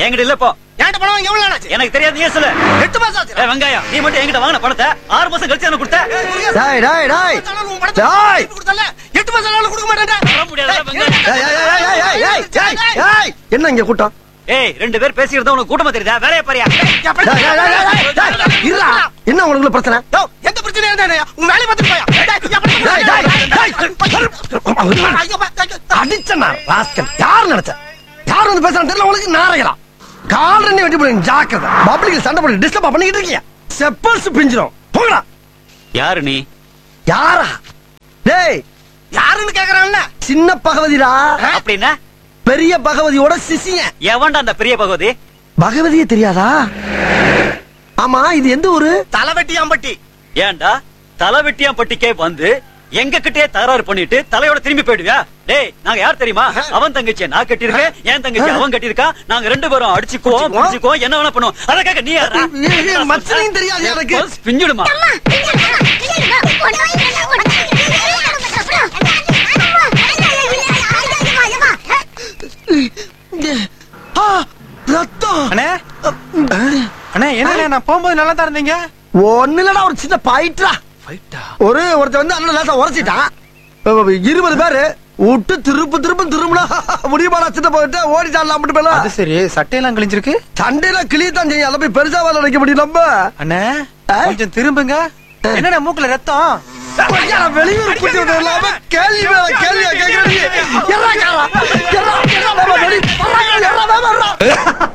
என்கிட்ட இல்ல இப்போ என்கிட்ட பணம் வாங்கி எவ்வளவு நாள் ஆச்சு எனக்கு தெரியாது நீ சொல்லு எட்டு மாசம் ஆச்சு ஏய், வெங்காயம் நீ மட்டும் என்கிட்ட வாங்கின பணத்தை ஆறு மாசம் கழிச்சு எனக்கு கொடுத்த டேய் டேய் டேய் எட்டு மாசம் உன் பணத்தை டேய். கொடுத்தல எட்டு மாசம் ஆனாலும் கொடுக்க மாட்டேன்டா வர முடியாதுடா, வெங்காயம். ஏய், ஏய், ஏய், ஏய், ஏய், ஏய், ஏய், ஏய், என்ன இங்க கூட்டம் ஏய் ரெண்டு பேர் பேசிக்கிறதா உனக்கு கூட்டமா தெரியுதா வேலையை பாரியா டேய், டேய், டேய், டேய், டேய், இருடா. என்ன உங்களுக்குள்ள பிரச்சனை யோ, எந்த பிரச்சனையும் இருந்தா உன் வேலையை பார்த்துட்டு போயா டேய், எப்படி டேய், டேய், டேய். ஐயோ, பா, ஐயோ. அடிச்சனா ராஸ்கல் யார் நினைச்ச யார் வந்து பேசுறான்னு தெரியல உங்களுக்கு நாரைகளா கால் ரெண்டு வெட்டி போடுங்க ஜாக்கிரதை பப்ளிக் சண்டை போட்டு டிஸ்டர்ப் பண்ணிக்கிட்டு இருக்கீங்க செப்பல்ஸ் பிஞ்சிரும் போங்கடா யாரு நீ யாரா டேய் யாருன்னு கேக்குறான்ல சின்ன பகவதிடா அப்படின்னா பெரிய பகவதியோட சிசிங்க எவன்டா அந்த பெரிய பகவதி பகவதியே தெரியாதா ஆமா இது எந்த ஊரு தலைவெட்டியாம்பட்டி ஏன்டா தலை வெட்டியாம் பட்டிக்கே வந்து எங்க கிட்டே தகராறு பண்ணிட்டு தலையோட திரும்பி போயிடுவியா டேய் நாங்க யார் தெரியுமா அவன் தங்கச்சியை நான் கட்டியிருக்கேன் என் தங்கச்சி அவன் கட்டியிருக்கான் நாங்க ரெண்டு பேரும் அடிச்சுக்குவோம் அடிச்சுக்குவோம். பிடிச்சுக்குவோம் என்ன வேணா பண்ணுவோம் அதற்காக நீ யாரா ஏய், ஏய், மச்சனையும் தெரியாது எனக்கு. பல்ஸ் பிஞ்சிடுமா ஆ, ரத்தம் அண்ணே அண்ணே என்ன நான் போகும்போது நல்லா தான் இருந்தீங்க ஒண்ணு இல்லடா ஒரு சின்ன பாயிட்டா ஒரு ஒருத்தன் வந்து அண்ணன் லேசா உரைச்சிட்டான் அஹ் இருபது பேரு விட்டு திருப்பு திருப்பு திரும்பினா முடியுமாடா சின்ன போயிட்டு ஓடிட்டான்லாம் மட்டும் அது போயிடலாம் சரி சட்டையெல்லாம் கிழிஞ்சிருக்கு சண்டையில கிளியத்தான் செய்யும் அதை போய் பெருசா வேலை வைக்க முடியும் நம்ம அண்ணே ஆ? கொஞ்சம் திரும்புங்க என்னண்ணே மூக்குல ரத்தம் ஐயா, நான் வெளியூர் கூட்டி விட்டு இல்லாம கேள்வி மேல கேள்வியா கேட்கறீங்க எறா காரா, எறா, எறா, வேமா, வெளி- வர்றாங்க, எறா, வேமா, எறா.